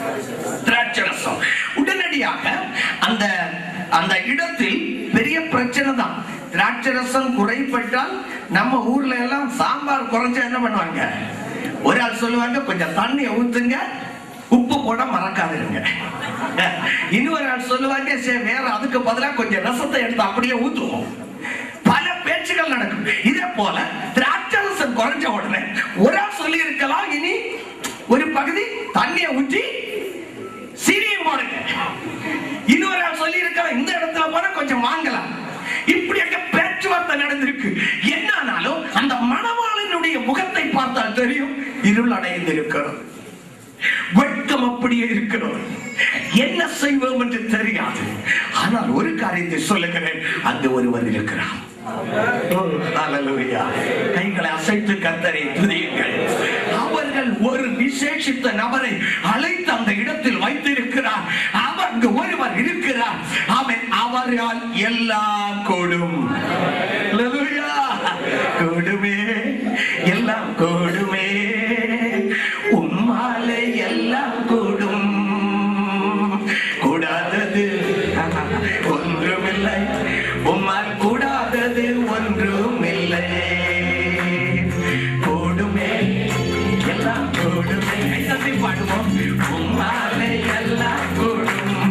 திராட்சரசம் உடனடியாக அந்த அந்த இடத்தில் பெரிய பிரச்சனை தான் திராட்சரசம் குறைப்பட்டால் நம்ம ஊர்ல எல்லாம் சாம்பார் குறைஞ்சா என்ன பண்ணுவாங்க ஒரு ஆள் சொல்லுவாங்க கொஞ்சம் தண்ணியை ஊத்துங்க உப்பு போட மறக்காதுங்க இன்னொரு ஆள் சொல்லுவாங்க சரி வேற அதுக்கு பதிலா கொஞ்சம் ரசத்தை எடுத்து அப்படியே ஊத்துவோம் பல பேச்சுகள் நடக்கும் இதே போல திராட்சரசம் குறைஞ்ச உடனே ஒரு ஆள் சொல்லி இருக்கலாம் இனி ஒரு பகுதி தண்ணியை ஊற்றி சீனியும் போடுங்க இன்னொரு ஆள் சொல்லி இருக்கலாம் இந்த இடத்துல போனா கொஞ்சம் வாங்கலாம் இப்படி அங்க பேச்சுவார்த்தை நடந்திருக்கு என்னானாலும் அந்த மணவாளனுடைய முகத்தை பார்த்தால் தெரியும் இருள் அடைந்து இருக்கிறது வெட்கம் அப்படியே இருக்கிறது என்ன செய்வோம் என்று தெரியாது ஆனால் ஒரு காரியத்தை சொல்லுகிறேன் அங்கு ஒருவர் இருக்கிறார் ஓ, ஹalleluya. கைகளை அசைத்து கத்தரை துதியுங்கள் அவர்கள் ஒரு விசேஷித்த நபரை அழைத்து அந்த இடத்தில் வைத்திருக்கிறார் அவர் அங்கு ஒருவர் இருக்கிறார் அவன் அவரால் எல்லாம் கூடும் ஹalleluya. கூடுமே எல்லாம் கூடுமே உம்மாலே எல்லாம் கூடும் கூடாதது ஒன்றுமில்லை உம்மால் கூடாதது ஒன்றுமில்லை கூடுமே எல்லாம் கூடுமே கைத்தட்டி பாடுவோம் உம்மாலே எல்லாம் கூடும்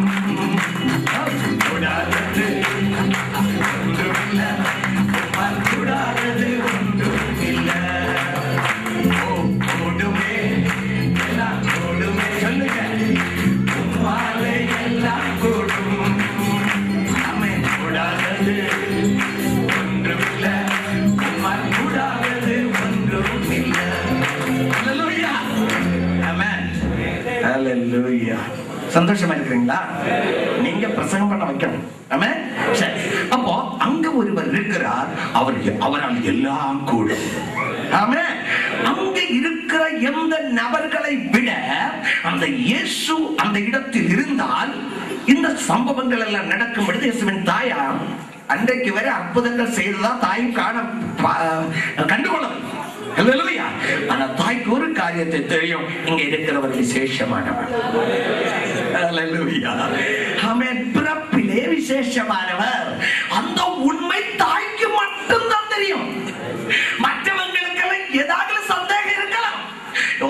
கூடாதது ஒன்றுமில்லை உம்மால் கூடாதது ஒன்றுமில்லை ஓ கூடுமே எல்லாம் கூடுமே சொல்லுங்க உம்மாலே எல்லாம் கூடும் நம்மை கூடாதது ஒன்றுமில்லை உம்மால் கூடாதது ஒன்றுமில்லை Hallelujah. Amen. Hallelujah. சந்தோஷமா இருக்கிறீங்களா நீங்க பிரசங்கம் பண்ண வைக்கணும் ஆமென்? சரி அப்போ அங்க ஒருவர் இருக்கிறார் அவர் அவரால் எல்லாம் கூடும் ஆமென்? அங்க இருக்கிற எந்த நபர்களை விட அந்த இயேசு அந்த இடத்தில் இருந்தால் இந்த சம்பவங்கள் எல்லாம் நடக்கும் பொழுது இயேசுவின் தாயார் அன்றைக்கு வரை அற்புதங்கள் செய்ததா தாயும் காண பா- கண்டுகொள்ளவில்லை Hallelujah. ஆனா தாய்க்கு ஒரு காரியத்தை தெரியும் இங்க இருக்கிறவர் விசேஷமானவர் Hallelujah. ஆமென். பிறப்பிலே விசேஷமானவர் அந்த உண்மை தாய்க்கு மட்டும்தான் தெரியும் மற்றவங்களுக்கெல்லாம் ஏதாவது சந்தேகம் இருக்கலாம்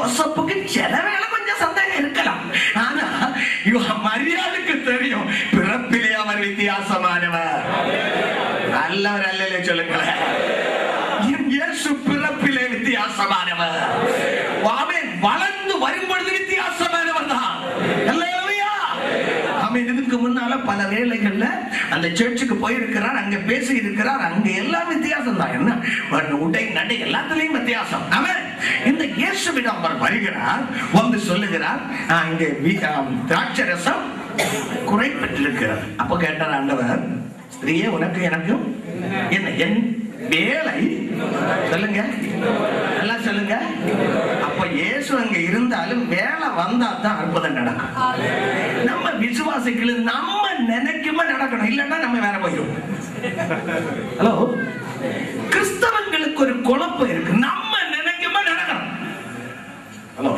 யோசப்புக்கு சில வேளை கொஞ்சம் சந்தேகம் இருக்கலாம் ஆனா இவ- மரியாதைக்கு தெரியும் பிறப்பிலே அவர் வித்தியாசமானவர் நல்லவர் அல்லலே சொல்லுங்களேன் என் இயேசு பிறப்பிலே வித்தியாசமானவர் ஆமென் வளர்ந்து வரும்பொழுது வித்தியாசமானவர் தான் அல்லேலூயா ஆமென் இதுக்கு முன்னால பல வேளைகள்ல அந்த சர்ச்சுக்கு போயிருக்கிறார் அங்க பேசி இருக்கிறார் அங்க எல்லாம் வித்தியாசம் தான் என்ன அவன் உடை நடை எல்லாத்துலயும் வித்தியாசம் அவன் இந்த இயேசுவிடம் அவர் வருகிறார் வந்து சொல்லுகிறார் "ஆ, இங்க வி- ஆம், திராட்சை ரசம் குறைப்பட்டிருக்கிறது அப்ப கேட்டார் ஆண்டவர் ஸ்திரீயே உனக்கு எனக்கும் என்ன என் வேலை சொல்லுங்க எல்லாம் சொல்லுங்க அப்ப இயேசு அங்க இருந்தாலும் வேலை வந்தா தான் அற்புதம் நடக்கும் நம்ம விசுவாசிகள் நம்ம நினைக்குமா நடக்கணும் இல்லைன்னா நம்ம வேற போயிடும் ஹலோ கிறிஸ்தவங்களுக்கு ஒரு குழப்பம் இருக்கு நம்ம நினைக்குமா நடக்கணும் ஹலோ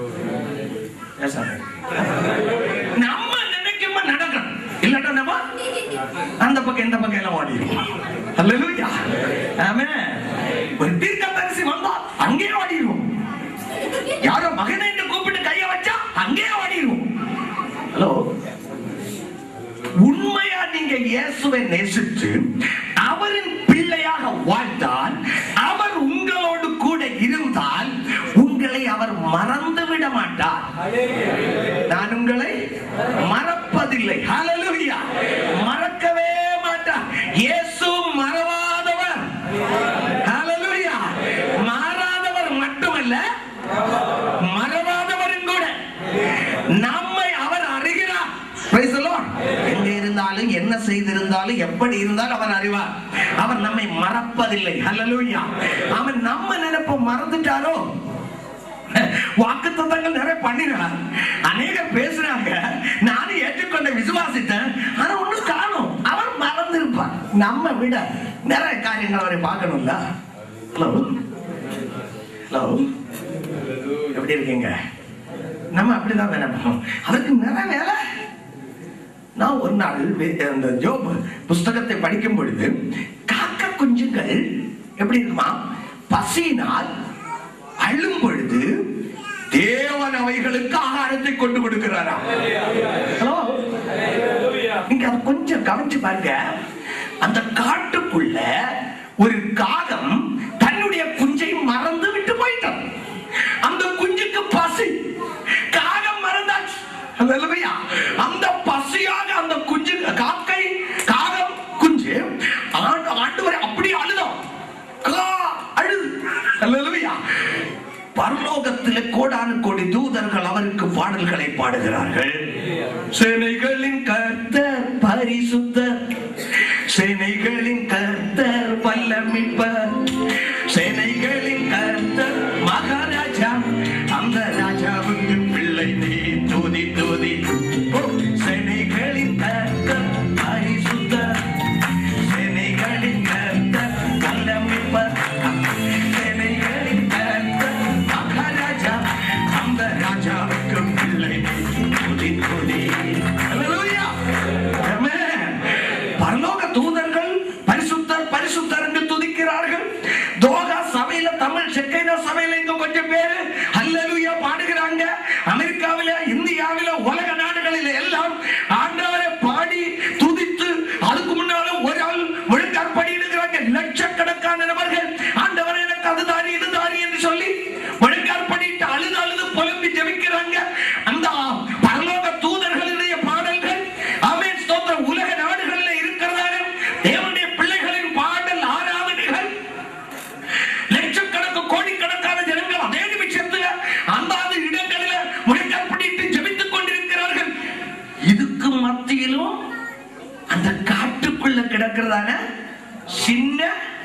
நம்ம நினைக்குமா நடக்கணும் இல்லைன்னா நம்ம அந்த பக்கம் இந்த பக்கம் எல்லாம் ஓடிடும் அல்லேலூயா ஆமென் ஒரு தீர்க்கதரிசி வந்தா அங்கேயே ஓடிடுவோம் யாரோ மகனை என்று கூப்பிட்டு கைய வச்சா அங்கேயே ஓடிடுவோம் ஹலோ உண்மையா நீங்க இயேசுவை நேசித்து அவரின் பிள்ளையாக வாழ்ந்தால் அவர் உங்களோடு கூட இருந்தால் உங்களை அவர் மறந்து விட மாட்டார் நான் உங்களை மறப்பதில்லை ஹalleluya மறக்கவே மாட்டார் இயேசு மறவாதவர் ஹalleluya மாறாதவர் மட்டுமல்ல மறவாதவரும் கூட நம்மை அவர் அறிகிறார் Praise the Lord. எங்க இருந்தாலும் என்ன செய்திருந்தாலும் எப்படி இருந்தாலும் அவர் அறிவார் அவர் நம்மை மறப்பதில்லை ஹalleluya அவன் நம்ம நினைப்ப மறந்துட்டாரோ வாக்குத்தத்தங்கள் நிறைய பண்ணினார் அநேகர் பேசுறாங்க நானும் ஏற்றுக்கொண்ட விசுவாசித்தேன் ஆனா ஒண்ணும் காணும் அவர் மறந்திருப்பார் நம்ம விட நிறைய காரியங்கள் அவரை பார்க்கணும்ல ஹலோ ஹலோ எப்படி இருக்கீங்க நம்ம அப்படிதான் நினைப்போம் அவருக்கு நிறைய வேலை நான் ஒரு நாள் வே- அந்த ஜோப் புஸ்தகத்தை படிக்கும் பொழுது காக்க குஞ்சுகள் எப்படி இருக்குமா பசியினால் அழும் பொழுது தேவன் அவைகளுக்கு ஆகாரத்தை கொண்டு கொடுக்கிறாராம் ஹலோ நீங்க அதை கொஞ்சம் கவனிச்சு பாருங்க அந்த காட்டுக்குள்ள ஒரு காகம் தன்னுடைய குஞ்சை மறந்து விட்டு போயிட்டான் அந்த குஞ்சுக்கு பசி காகம் மறந்தாச்சு அல்லேலூயா. அந்த பசியாக அந்த குஞ்சு காக்கை காகம் குஞ்சு ஆண்டு ஆண்டவரை அப்படியே அழுதோம் கா, அழுது அல்லேலூயா. பரலோகத்திலே கோடானு கோடி தூதர்கள் அவருக்கு பாடல்களை பாடுகிறார்கள் சேனைகளின் கர்த்தர் பரிசுத்தர் சேனைகளின் கர்த்தர் வல்லமிப்பர் சேனைகளின் கர்த்தர் மகாராஜா அந்த ராஜாவுக்கு பிள்ளை நீ துதி துதி ஓ, சேனைகளின் கர்த்தர் பரிசுத்தர் சேனைகளின் கர்த்தர் வல்லமிப்பர் சேனைகளின் கர்த்தர் மகாராஜா அந்த ராஜாவுக்கு பிள்ளை துதி துதி Hallelujah. Amen. பரலோக தூதர்கள் பரிசுத்தர் பரிசுத்தர் என்று துதிக்கிறார்கள் தோகா சபையில தமிழ் செக்கைனா சபையில இங்க கொஞ்சம் பேரு அல்லேலூயா பாடுகிறாங்க அமெரிக்காவில இந்தியாவில உலக நாடுகளில எல்லாம் ஆண்டவரை பாடி துதித்து அதுக்கு முன்னால ஒரு ஆள் முழுக்கார் படியிடுகிறாங்க லட்சக்கணக்கான நபர்கள் ஆண்டவர் எனக்கு அது தாரி இது தாரி என்று சொல்லி முழுக்கார் படிட்டு அழுது அழுது புலம்பி ஜெபிக்கிறாங்க அந்த பரலோக தூதர்களுடைய பாடல்கள் ஆமென் ஸ்தோத்திரம் உலக நாடுகளில் இருக்கிறதாக தேவனுடைய பிள்ளைகளின் பாடல் ஆராதனைகள் லட்சக்கணக்கு கோடிக்கணக்கான ஜனங்கள் அதே நிமிஷத்துல அந்தாத இடங்களில் முழக்கம் பிடித்து ஜெபித்துக் கொண்டிருக்கிறார்கள் இதுக்கு மத்தியிலும் அந்த காட்டுக்குள்ள கிடக்கிறதான சின்ன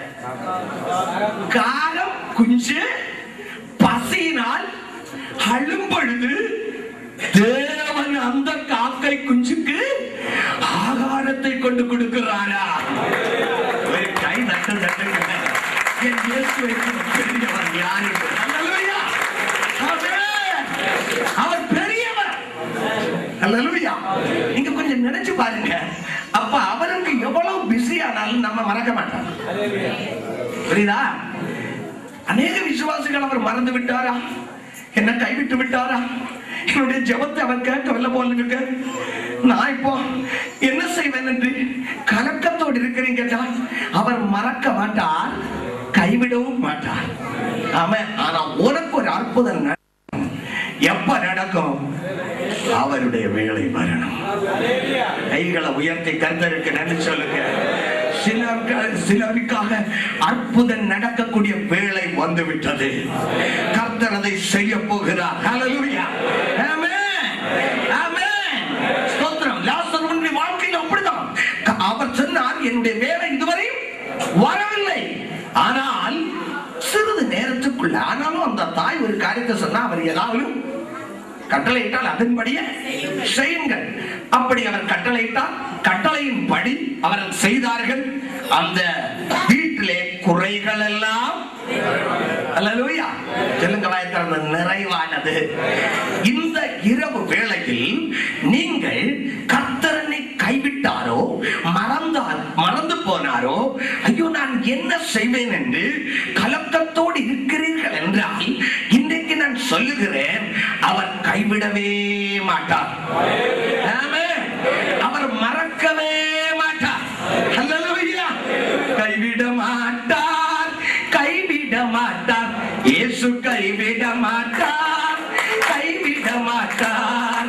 காகம் குஞ்சு பசியினால் அழும் பொழுது தேவன் அந்த காக்கை குஞ்சுக்கு ஆகாரத்தை கொண்டு கொடுக்கிறாரா ஒரு கை நட்டு நட்டுங்க என் இயேசுவை பெரியவர் யார் என்று. அல்லேலூயா. ஆமென். அவர் பெரியவர் அல்லேலூயா. நீங்க கொஞ்சம் நினைச்சு பாருங்க அப்ப அவருக்கு எவ்வளவு பிஸி ஆனாலும் நம்ம மறக்க மாட்டோம் புரியுதா அநேக விசுவாசிகள் அவர் மறந்து விட்டாரா என்ன கைவிட்டு விட்டாரா என்னுடைய ஜெபத்தை அவர் கேட்கவில்லை போல இருக்கு நான் இப்போ என்ன செய்வேன் என்று கலக்கத்தோடு இருக்கிறீங்க அவர் மறக்க மாட்டார் கைவிடவும் மாட்டார் ஆமாம் ஆனா உனக்கு ஒரு அற்புதம் நடக்கும். எப்ப நடக்கும் அவருடைய வேலை வரணும் கைகளை உயர்த்தி கர்த்தருக்கு நன்றி சொல்லுங்க சிலருக்கு சிலருக்காக அற்புதம் நடக்கக்கூடிய வேலை வந்து விட்டது கர்த்தர் அதை செய்ய போகிறார் ஹalleluya ஆமென் ஆமென் ஸ்தோத்திரம் லாசருவின் வாழ்க்கையில் அப்படிதான் க- அவர் சொன்னார் என்னுடைய வேலை இதுவரை வரவில்லை ஆனால் சிறிது நேரத்துக்குள்ள ஆனாலும் அந்த தாய் ஒரு காரியத்தை சொன்னா அவர் ஏதாவது கட்டளையிட்டால் அதன்படியே செய்யுங்கள் அப்படி அவர் கட்டளையிட்டால் கட்டளையின் படி அவர்கள் செய்தார்கள் அந்த வீட்டிலே குறைகள் எல்லாம் அல்லேலூயா தெலுங்கு வாயத்திறந்த நிறைவானது இந்த இரவு வேளையில் நீங்கள் கர்த்தரனை கைவிட்டாரோ மறந்தார் மறந்து போனாரோ ஐயோ நான் என்ன செய்வேன் என்று கலக்கத்தோடு இருக்கிறீர்கள் என்றால் இன்றைக்கு நான் சொல்லுகிறேன் அவர் கைவிடவே மாட்டார் ஆமென். அவர் மறக்கவே மாட்டார் அல்லேலூயா கைவிட மாட்டார் கைவிட மாட்டார் இயேசு கைவிட மாட்டார் கைவிட மாட்டார்